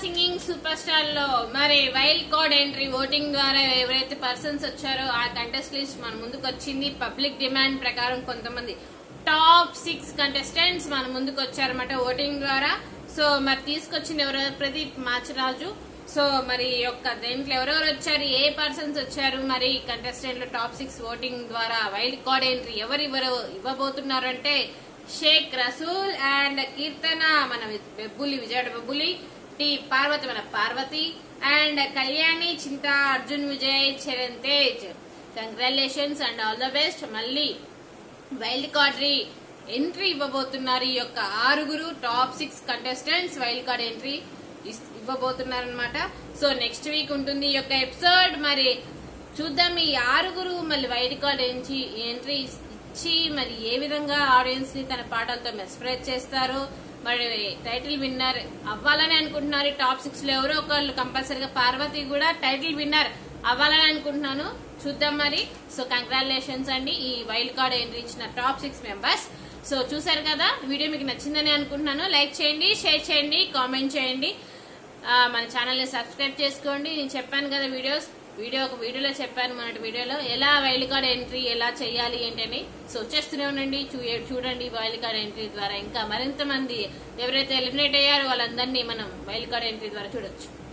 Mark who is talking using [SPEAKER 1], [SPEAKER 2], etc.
[SPEAKER 1] singing super star లో మరి wild card entry voting ద్వారా ఎవరైతే పర్సన్స్ వచ్చారో ఆ కంటెస్ట్ లిస్ట్ మన ముందుకు వచ్చింది పబ్లిక్ డిమాండ్ ప్రకారం కొంతమంది టాప్ సిక్స్ కంటెస్టెంట్స్ మన ముందుకు వచ్చారన్నమాట ఓటింగ్ ద్వారా సో మరి తీసుకొచ్చింది ఎవరో ప్రదీప్ మాచరాజు సో మరి ఈ యొక్క దేంట్లో ఎవరెవరు వచ్చారు ఏ పర్సన్స్ వచ్చారు మరి కంటెస్టెంట్లు టాప్ సిక్స్ ఓటింగ్ ద్వారా వైల్డ్ కార్డ్ ఎంట్రీ ఎవరు ఎవరు ఇవ్వబోతున్నారు అంటే షేక్ రసూల్ అండ్ కీర్తన మన బెబ్బులి విజయవాడ బెబ్బులి టి పార్వతి మన Parvathi and Kalyani Chinta Arjun Vijay Charan Tej congratulations and all the best మళ్ళీ వైల్డ్ కార్డ్ ఎంట్రీ ఇవ్వబోతున్నారు ఈ యొక్క ఆరుగురు top six contestants wild card entry ఇవ్వబోతున్నారు అనమాట సో నెక్స్ట్ వీక్ ఉంటుంది ఈ యొక్క ఎపిసోడ్ మరి చూద్దాం ఈ ఆరుగురు మళ్ళీ వైల్డ్ కార్డ్ ఎంట్రీ ఎంట్రీ ఇచ్చి మరి ఏ విధంగా ఆడియన్స్ ని తన పాటలతో మెస్ప్రైజ్ చేస్తారు మరి టైటిల్ విన్నర్ అవ్వాలని అనుకుంటున్నారు టాప్ సిక్స్ లో ఎవరో ఒకళ్ళు కంపల్సరీగా పార్వతి కూడా టైటిల్ విన్నర్ అవ్వాలని అనుకుంటున్నాను చూద్దాం మరి సో కంగ్రాచులేషన్స్ అండి ఈ వైల్డ్ కార్డ్ ఎంట్రీ ఇచ్చిన టాప్ సిక్స్ మెంబర్స్ సో చూసారు కదా వీడియో మీకు నచ్చిందని అనుకుంటున్నాను లైక్ చేయండి షేర్ చేయండి కామెంట్ చేయండి ఆ, మన ఛానల్ ని సబ్స్క్రైబ్ చేసుకోండి నేను చెప్పాను కదా వీడియోస్ వీడియో ఒక వీడియోలో చెప్పాను మన వీడియోలో ఎలా వైల్డ్ కార్డ్ ఎంట్రీ ఎలా చేయాలి ఏంటని సో చేస్తూనే ఉండండి చూ- చూడండి వైల్డ్ కార్డ్ ఎంట్రీ ద్వారా ఇంకా మరింత మంది ఎవరైతే ఎలిమినేట్ అయ్యారో వాళ్ళందరినీ మనం వైల్డ్ కార్డ్ ఎంట్రీ ద్వారా చూడొచ్చు